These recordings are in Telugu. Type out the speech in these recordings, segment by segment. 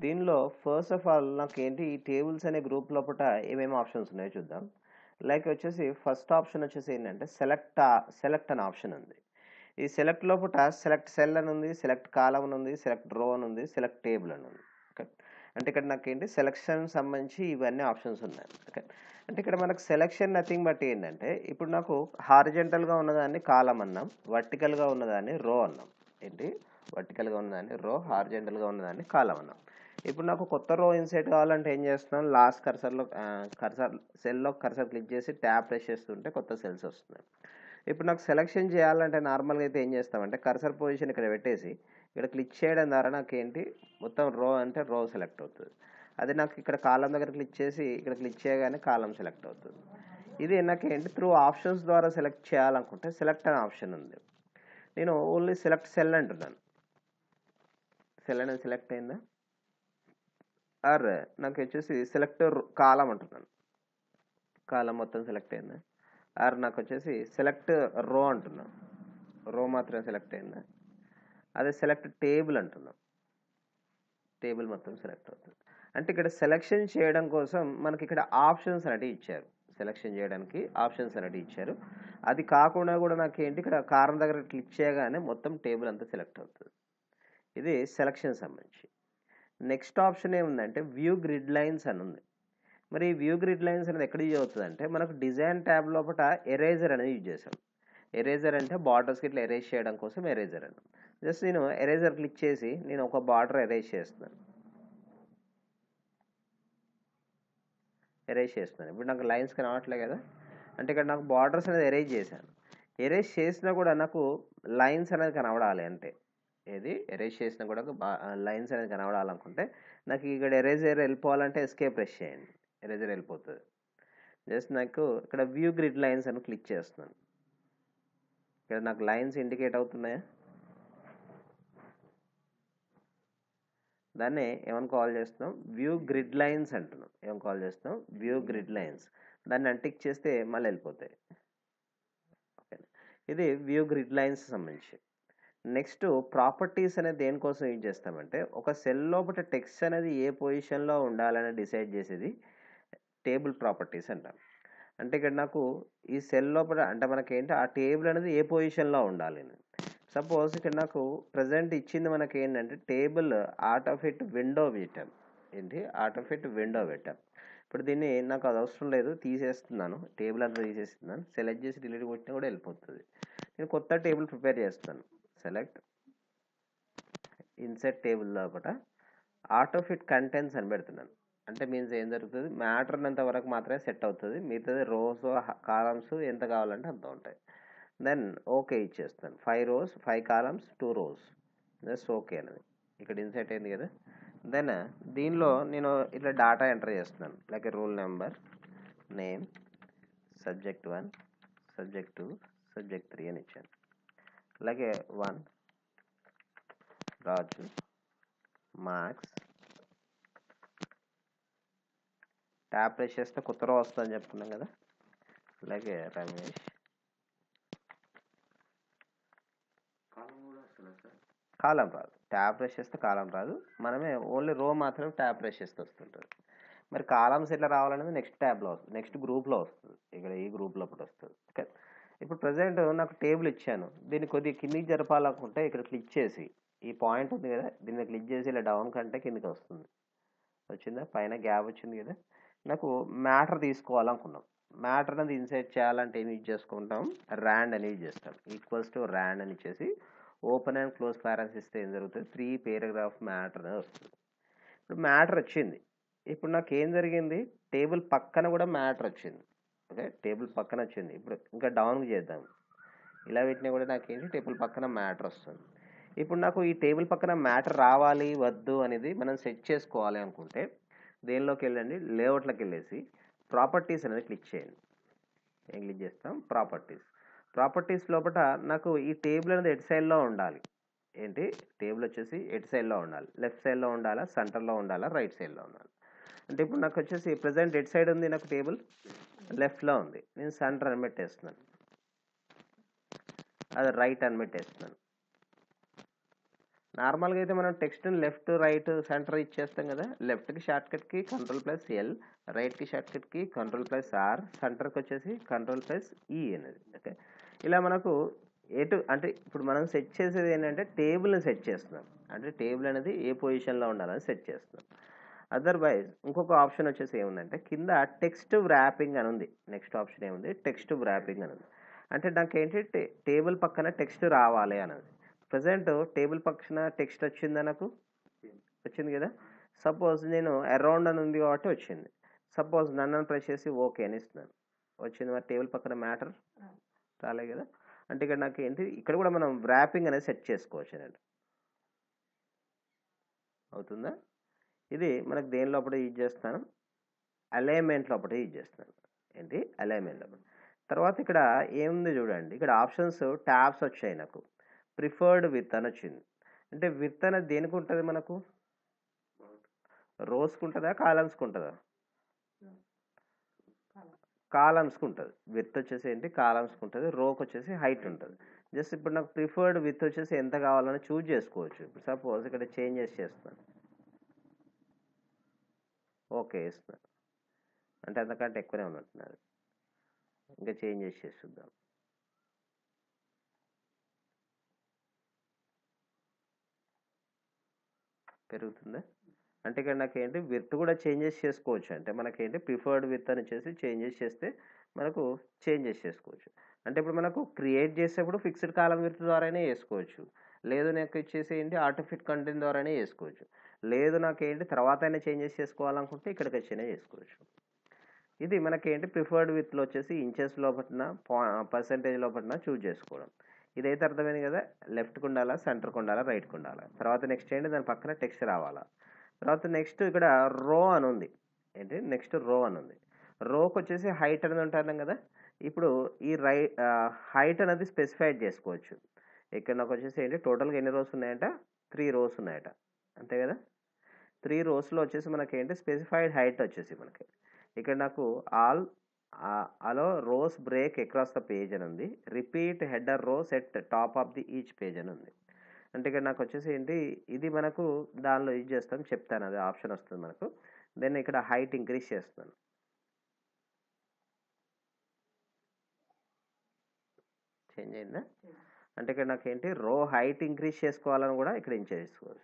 దీనిలో ఫస్ట్ ఆఫ్ ఆల్ నాకు ఏంటి ఈ టేబుల్స్ అనే గ్రూప్ లోపల ఏమేమి ఆప్షన్స్ ఉన్నాయో చూద్దాం లైక్ వచ్చేసి ఫస్ట్ ఆప్షన్ వచ్చేసి ఏంటంటే సెలెక్ట్ సెలెక్ట్ అనే ఆప్షన్ ఉంది ఈ సెలెక్ట్ లోపల సెలెక్ట్ సెల్ అని ఉంది సెలెక్ట్ కాలం అని ఉంది సెలెక్ట్ రో అని ఉంది సెలెక్ట్ టేబుల్ అని ఉంది ఓకే అంటే ఇక్కడ నాకు ఏంటి సెలెక్షన్ సంబంధించి ఇవన్నీ ఆప్షన్స్ ఉన్నాయి ఓకే అంటే ఇక్కడ మనకు సెలెక్షన్ నథింగ్ బట్ ఏంటంటే ఇప్పుడు నాకు హారిజెంటల్గా ఉన్నదాన్ని కాలం అన్నాం వర్టికల్గా ఉన్నదాన్ని రో అన్నాం ఏంటి వర్టికల్గా ఉన్నదాన్ని రో హారిజెంటల్గా ఉన్నదాన్ని కాలం అన్నాం ఇప్పుడు నాకు కొత్త రో ఇన్సైట్ కావాలంటే ఏం చేస్తున్నాం లాస్ట్ కర్సర్లో కర్సర్ సెల్లో కర్సర్ క్లిక్ చేసి ట్యాప్ ప్రెస్ చేస్తుంటే కొత్త సెల్స్ వస్తున్నాయి ఇప్పుడు నాకు సెలెక్షన్ చేయాలంటే నార్మల్గా అయితే ఏం చేస్తామంటే కర్సర్ పొజిషన్ ఇక్కడ పెట్టేసి ఇక్కడ క్లిక్ చేయడం ద్వారా నాకు ఏంటి మొత్తం రో అంటే రో సెలెక్ట్ అవుతుంది అది నాకు ఇక్కడ కాలం దగ్గర క్లిక్ చేసి ఇక్కడ క్లిక్ చేయగానే కాలం సెలెక్ట్ అవుతుంది ఇది నాకు ఏంటి త్రూ ఆప్షన్స్ ద్వారా సెలెక్ట్ చేయాలనుకుంటే సెలెక్ట్ అనే ఆప్షన్ ఉంది నేను ఓన్లీ సెలెక్ట్ సెల్ అంటున్నాను సెల్ అనేది సెలెక్ట్ అయిందా ఆర్ నాకు వచ్చేసి సెలెక్ట్ కాలం అంటున్నాను కాలం మొత్తం సెలెక్ట్ అయిందా ఆర్ నాకు వచ్చేసి సెలెక్ట్ రో అంటున్నాను రో మాత్రమే సెలెక్ట్ అయిందా అదే సెలెక్ట్ టేబుల్ అంటున్నాం టేబుల్ మొత్తం సెలెక్ట్ అవుతుంది అంటే ఇక్కడ సెలెక్షన్ చేయడం కోసం మనకి ఇక్కడ ఆప్షన్స్ అనేవి ఇచ్చారు సెలెక్షన్ చేయడానికి ఆప్షన్స్ అనేవి ఇచ్చారు అది కాకుండా కూడా నాకు ఏంటి ఇక్కడ కారణం దగ్గర క్లిక్ చేయగానే మొత్తం టేబుల్ అంతా సెలెక్ట్ అవుతుంది ఇది సెలెక్షన్ సంబంధించి నెక్స్ట్ ఆప్షన్ ఏముందంటే వ్యూ గ్రిడ్ లైన్స్ అని ఉంది మరి వ్యూ గ్రిడ్ లైన్స్ అనేది ఎక్కడ యూజ్ అవుతుంది అంటే మనకు డిజైన్ ట్యాబ్ లోపల ఎరేజర్ అనేది యూజ్ చేసాం ఎరేజర్ అంటే బార్డర్స్కి ఇట్లా ఎరేజ్ చేయడం కోసం ఎరేజర్ అని జస్ట్ నేను ఎరేజర్ క్లిక్ చేసి నేను ఒక బార్డర్ ఎరేజ్ చేస్తున్నాను ఎరేజ్ చేస్తున్నాను ఇప్పుడు నాకు లైన్స్ కనవట్లే కదా అంటే ఇక్కడ నాకు బార్డర్స్ అనేది ఎరేజ్ చేశాను ఎరేజ్ చేసినా కూడా నాకు లైన్స్ అనేది కనబడాలి అంటే ఏది ఎరేజ్ చేసినా కూడా లైన్స్ అనేది కనబడాలనుకుంటే నాకు ఇక్కడ ఎరేజర్ వెళ్ళిపోవాలంటే ఎస్కేప్ ప్రెస్ చేయండి ఎరేజర్ వెళ్ళిపోతుంది జస్ట్ నాకు ఇక్కడ వ్యూ గ్రిడ్ లైన్స్ అని క్లిక్ చేస్తున్నాను ఇక్కడ నాకు లైన్స్ ఇండికేట్ అవుతున్నాయా దాన్ని ఏమని కాల్ చేస్తున్నాం వ్యూ గ్రిడ్ లైన్స్ అంటున్నాం ఏమని కాల్ చేస్తున్నాం వ్యూ గ్రిడ్ లైన్స్ దాన్ని అంటిక్ చేస్తే మళ్ళీ వెళ్ళిపోతాయి ఓకే ఇది వ్యూ గ్రిడ్ లైన్స్ సంబంధించి నెక్స్ట్ ప్రాపర్టీస్ అనేది దేనికోసం యూజ్ చేస్తామంటే ఒక సెల్ లోపల టెక్స్ట్ అనేది ఏ పొజిషన్లో ఉండాలని డిసైడ్ చేసేది టేబుల్ ప్రాపర్టీస్ అంటాం అంటే ఇక్కడ నాకు ఈ సెల్ లోపల అంటే మనకేంటి ఆ టేబుల్ అనేది ఏ పొజిషన్లో ఉండాలి సపోజ్ ఇక్కడ నాకు ప్రజెంట్ ఇచ్చింది మనకి ఏంటంటే table autofit window పెట్టాం ఏంటి ఆర్ట్ ఆఫ్ ఇట్ విండో పెట్టాం ఇప్పుడు దీన్ని నాకు అది అవసరం లేదు తీసేస్తున్నాను టేబుల్ అంతా తీసేస్తున్నాను సెలెక్ట్ చేసి డిలీట్ కొట్టినా కూడా వెళ్ళిపోతుంది నేను కొత్త టేబుల్ ప్రిపేర్ చేస్తాను సెలెక్ట్ ఇన్సెట్ టేబుల్ లోపల ఆర్ట్ ఆఫ్ ఇట్ కంటెంట్స్ అని పెడుతున్నాను అంటే మీన్స్ ఏం జరుగుతుంది మ్యాటర్ ఉన్నంత వరకు మాత్రమే సెట్ అవుతుంది మిగతాది రోస్ కాలమ్స్ ఎంత కావాలంటే అంత ఉంటాయి దెన్ ఓకే ఇచ్చేస్తాను five rows five columns two rows just okay అనేది ఇక్కడ ఇన్సెట్ అయింది కదా దెన్ దీనిలో నేను ఇట్లా డాటా ఎంటర్ చేస్తున్నాను like roll number name subject one subject two subject three అని ఇచ్చాను అలాగే one Raju marks tab press చేస్తే కొత్త రో వస్తుందని చెప్పుకున్నాం కదా అలాగే రమేష్ కాలం రాదు ట్యాప్ ప్రెస్ చేస్తే కాలం రాదు మనమే ఓన్లీ రో మాత్రమే ట్యాప్ ప్రెస్ చేస్తే వస్తుంటుంది మరి కాలమ్స్ ఎట్లా రావాలనేది నెక్స్ట్ ట్యాబ్లో వస్తుంది నెక్స్ట్ గ్రూప్లో వస్తుంది ఇక్కడ ఈ గ్రూప్లో ఒకటి వస్తుంది ఓకే ఇప్పుడు ప్రజెంట్ నాకు టేబుల్ ఇచ్చాను దీన్ని కొద్దిగా కిందికి జరపాలనుకుంటే ఇక్కడ క్లిక్ చేసి ఈ పాయింట్ ఉంది కదా దీన్ని క్లిక్ చేసి ఇలా డౌన్ కంటే కిందికి వస్తుంది వచ్చిందా పైన గ్యాప్ వచ్చింది కదా నాకు మ్యాటర్ తీసుకోవాలనుకున్నాం మ్యాటర్ అనేది ఇన్సైట్ చేయాలంటే ఏం యూజ్ చేసుకుంటాం ర్యాండ్ అని యూజ్ చేస్తాం ఈక్వల్స్ టు ర్యాండ్ అని ఇచ్చేసి ఓపెన్ అండ్ క్లోజ్ ప్యారెన్స్ ఇస్తే ఏం జరుగుతుంది త్రీ పేరాగ్రాఫ్ మ్యాటర్ అనేది వస్తుంది ఇప్పుడు మ్యాటర్ వచ్చింది ఇప్పుడు నాకు ఏం జరిగింది టేబుల్ పక్కన కూడా మ్యాటర్ వచ్చింది ఓకే టేబుల్ పక్కన వచ్చింది ఇప్పుడు ఇంకా డౌన్ చేద్దాం ఇలా పెట్టినా కూడా నాకు ఏంటి టేబుల్ పక్కన మ్యాటర్ వస్తుంది ఇప్పుడు నాకు ఈ టేబుల్ పక్కన మ్యాటర్ రావాలి వద్దు అనేది మనం సెట్ చేసుకోవాలి అనుకుంటే దేనిలోకి వెళ్ళండి లేఅవుట్లోకి వెళ్ళేసి ప్రాపర్టీస్ అనేది క్లిక్ చేయండి ఏం క్లిక్ చేస్తాం ప్రాపర్టీస్ ప్రాపర్టీస్ లోపల నాకు ఈ టేబుల్ అనేది ఎటు సైడ్లో ఉండాలి ఏంటి టేబుల్ వచ్చేసి ఎటు సైడ్లో ఉండాలి లెఫ్ట్ సైడ్లో ఉండాలా సెంటర్లో ఉండాలా రైట్ సైడ్లో ఉండాలి అంటే ఇప్పుడు నాకు వచ్చేసి ప్రజెంట్ ఎటు సైడ్ ఉంది నాకు టేబుల్ లెఫ్ట్లో ఉంది నేను సెంటర్ అని పెట్టేస్తున్నాను అది రైట్ అని పెట్టేస్తున్నాను నార్మల్గా అయితే మనం టెక్స్ట్ని లెఫ్ట్ రైట్ సెంటర్ ఇచ్చేస్తాం కదా లెఫ్ట్కి షార్ట్కట్కి కంట్రోల్ ప్లస్ ఎల్ రైట్కి షార్ట్కట్కి కంట్రోల్ ప్లస్ ఆర్ సెంటర్కి వచ్చేసి కంట్రోల్ ప్లస్ ఈ అనేది ఓకే ఇలా మనకు ఎటు అంటే ఇప్పుడు మనం సెట్ చేసేది ఏంటంటే టేబుల్ని సెట్ చేస్తున్నాం అంటే టేబుల్ అనేది ఏ పొజిషన్లో ఉండాలని సెట్ చేస్తున్నాం అదర్వైజ్ ఇంకొక ఆప్షన్ వచ్చేసి ఏముందంటే కింద టెక్స్ట్ వ్రాపింగ్ అని ఉంది నెక్స్ట్ ఆప్షన్ ఏముంది టెక్స్ట్ వ్రాపింగ్ అని ఉంది అంటే నాకు ఏంటి టే టేబుల్ పక్కన టెక్స్ట్ రావాలి అన్నది ప్రజెంట్ టేబుల్ పక్కన టెక్స్ట్ వచ్చిందా నాకు వచ్చింది కదా సపోజ్ నేను అరౌండ్ అని ఉంది కాబట్టి వచ్చింది సపోజ్ నన్ను ప్రెస్ చేసి ఓకే అని ఇస్తున్నాను వచ్చింది మరి టేబుల్ పక్కన మ్యాటర్ రాలే కదా అంటే ఇక్కడ నాకు ఏంటి ఇక్కడ కూడా మనం వ్రాపింగ్ అనేది సెట్ చేసుకోవచ్చు అన్నట్టు అవుతుందా ఇది మనకు దేని లోపల యూజ్ చేస్తాను అలైన్మెంట్ లోపల యూజ్ చేస్తాను ఏంటి అలైన్మెంట్ లోపల తర్వాత ఇక్కడ ఏముంది చూడండి ఇక్కడ ఆప్షన్స్ ట్యాబ్స్ వచ్చాయి నాకు ప్రిఫర్డ్ విత్ అని వచ్చింది అంటే విత్ అనేది దేనికి ఉంటుంది మనకు రోస్కి ఉంటుందా కాలమ్స్కి ఉంటుందా కాలమ్స్కి ఉంటుంది విత్ వచ్చేసి ఏంటి కాలమ్స్కి ఉంటుంది రోకి వచ్చేసి హైట్ ఉంటుంది జస్ట్ ఇప్పుడు నాకు ప్రిఫర్డ్ విత్ వచ్చేసి ఎంత కావాలని చూజ్ చేసుకోవచ్చు ఇప్పుడు సపోజ్ ఇక్కడ చేంజెస్ చేస్తాను ఓకే ఇస్తున్నాను అంటే అంతకంటే ఎక్కువనే ఉన్నట్టున్నారు ఇంకా చేంజ్ చేసి చూద్దాం పెరుగుతుందా అంటే ఇక్కడ నాకు ఏంటి విత్ కూడా చేంజెస్ చేసుకోవచ్చు అంటే మనకేంటి ప్రిఫర్డ్ విత్ అని చేసి చేంజెస్ చేస్తే మనకు చేంజెస్ చేసుకోవచ్చు అంటే ఇప్పుడు మనకు క్రియేట్ చేసేప్పుడు ఫిక్స్డ్ కాలం విత్ ద్వారానే చేసుకోవచ్చు లేదు నాకు ఇచ్చేసి ఏంటి ఆటోఫిట్ కంటెంట్ ద్వారానే చేసుకోవచ్చు లేదు నాకు ఏంటి తర్వాత అయినా చేంజెస్ చేసుకోవాలనుకుంటే ఇక్కడికి వచ్చినా చేసుకోవచ్చు ఇది మనకేంటి ప్రిఫర్డ్ విత్లో వచ్చేసి ఇంచెస్ లోపల పర్సంటేజ్ లోపల చూజ్ చేసుకోవడం ఇదైతే అర్థమైంది కదా లెఫ్ట్కి ఉండాలా సెంటర్కి ఉండాలా రైట్కి ఉండాలా తర్వాత నెక్స్ట్ ఏంటి దాని పక్కన టెక్స్ట్ రావాలా తర్వాత నెక్స్ట్ ఇక్కడ రో అని ఉంది ఏంటి నెక్స్ట్ రో అని ఉంది రోకి వచ్చేసి హైట్ అనేది ఉంటాను కదా ఇప్పుడు ఈ రై హైట్ అనేది స్పెసిఫైడ్ చేసుకోవచ్చు ఇక్కడ నాకు వచ్చేసి ఏంటి టోటల్గా ఎన్ని రోస్ ఉన్నాయంట త్రీ రోస్ ఉన్నాయట అంతే కదా త్రీ రోస్లో వచ్చేసి మనకి ఏంటి స్పెసిఫైడ్ హైట్ వచ్చేసి మనకి ఇక్కడ నాకు all allow rows break across the page అని ఉంది repeat header row set top of the each page అని ఉంది అంటే ఇక్కడ నాకు వచ్చేసి ఏంటి ఇది మనకు దానిలో యూజ్ చేస్తాం చెప్తాను అది ఆప్షన్ వస్తుంది మనకు దెన్ ఇక్కడ హైట్ ఇంక్రీజ్ చేస్తాను చేంజ్ అయిందా అంటే ఇక్కడ నాకు ఏంటి రో హైట్ ఇంక్రీజ్ చేసుకోవాలని కూడా ఇక్కడ ఇంచ్ చేసుకోవచ్చు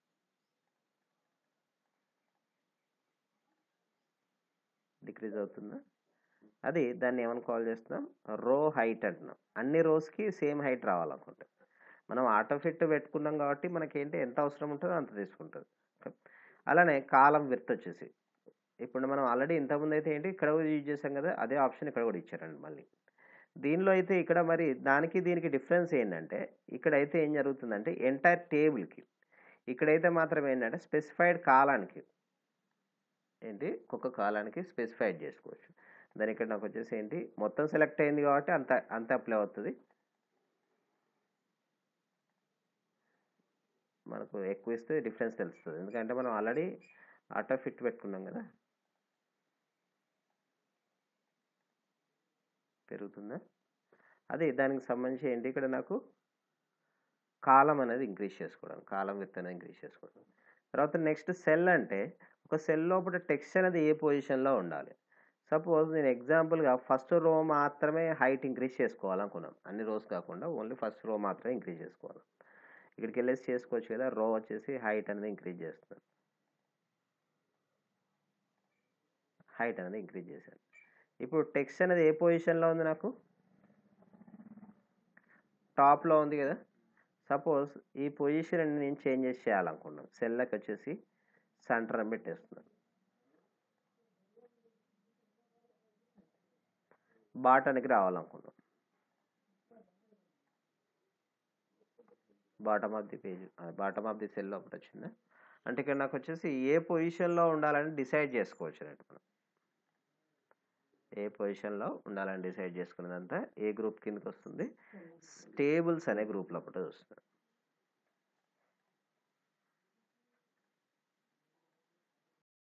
డిక్రీజ్ అవుతుందా అది దాన్ని ఏమని కాల్ చేస్తున్నాం రో హైట్ అంటున్నాం అన్ని రోస్కి సేమ్ హైట్ రావాలనుకుంటే మనం ఆటో ఫిట్ పెట్టుకున్నాం కాబట్టి మనకేంటి ఎంత అవసరం ఉంటుందో అంత తీసుకుంటుంది అలానే కాలం విర్త్ వచ్చేసి ఇప్పుడు మనం ఆల్రెడీ ఇంతకుముందు అయితే ఏంటి ఇక్కడ కూడా యూజ్ చేసాం కదా అదే ఆప్షన్ ఇక్కడ కూడా ఇచ్చారండి మళ్ళీ దీనిలో అయితే ఇక్కడ మరి దానికి దీనికి డిఫరెన్స్ ఏంటంటే ఇక్కడైతే ఏం జరుగుతుందంటే ఎంటైర్ టేబుల్కి ఇక్కడైతే మాత్రం ఏంటంటే స్పెసిఫైడ్ కాలానికి ఏంటి ఒక్కొక్క కాలానికి స్పెసిఫైడ్ చేసుకోవచ్చు దాని ఇక్కడ నాకు వచ్చేసి ఏంటి మొత్తం సెలెక్ట్ అయింది కాబట్టి అంత అంత అప్లై అవుతుంది మనకు ఎక్కువ ఇస్తే డిఫరెన్స్ తెలుస్తుంది ఎందుకంటే మనం ఆల్రెడీ ఆటో ఫిట్ పెట్టుకున్నాం కదా పెరుగుతుందా అది దానికి సంబంధించి ఏంటి ఇక్కడ నాకు కాలం అనేది ఇంక్రీజ్ చేసుకోవడం కాలం విత్ అనేది ఇంక్రీజ్ చేసుకోవడం తర్వాత నెక్స్ట్ సెల్ అంటే ఒక సెల్ లోపల టెక్స్ట్ అనేది ఏ పొజిషన్లో ఉండాలి సపోజ్ నేను ఎగ్జాంపుల్గా ఫస్ట్ రో మాత్రమే హైట్ ఇంక్రీజ్ చేసుకోవాలనుకున్నాం అన్ని రోస్ కాకుండా ఓన్లీ ఫస్ట్ రో మాత్రమే ఇంక్రీజ్ చేసుకోవాలి ఇక్కడికి వెళ్ళేసి చేసుకోవచ్చు కదా రో వచ్చేసి హైట్ అనేది ఇంక్రీజ్ చేస్తున్నాను హైట్ అనేది ఇంక్రీజ్ చేశాను ఇప్పుడు టెక్స్ట్ అనేది ఏ పొజిషన్లో ఉంది నాకు టాప్లో ఉంది కదా సపోజ్ ఈ పొజిషన్ నేను చేంజెస్ చేయాలనుకున్నాను సెల్లకు వచ్చేసి సెంటర్ అని పెట్టేస్తున్నాను బాటన్కి రావాలనుకున్నాం bottom of the page bottom of the cell ఒకటి వచ్చిందా అంటే ఇక్కడ నాకు వచ్చేసి ఏ పొజిషన్లో ఉండాలని డిసైడ్ చేసుకోవచ్చు అన్నట్టు మనం ఏ పొజిషన్లో ఉండాలని డిసైడ్ చేసుకున్నదంతా ఏ గ్రూప్ కిందకి వస్తుంది టేబుల్స్ అనే గ్రూప్ లోపల వస్తుంది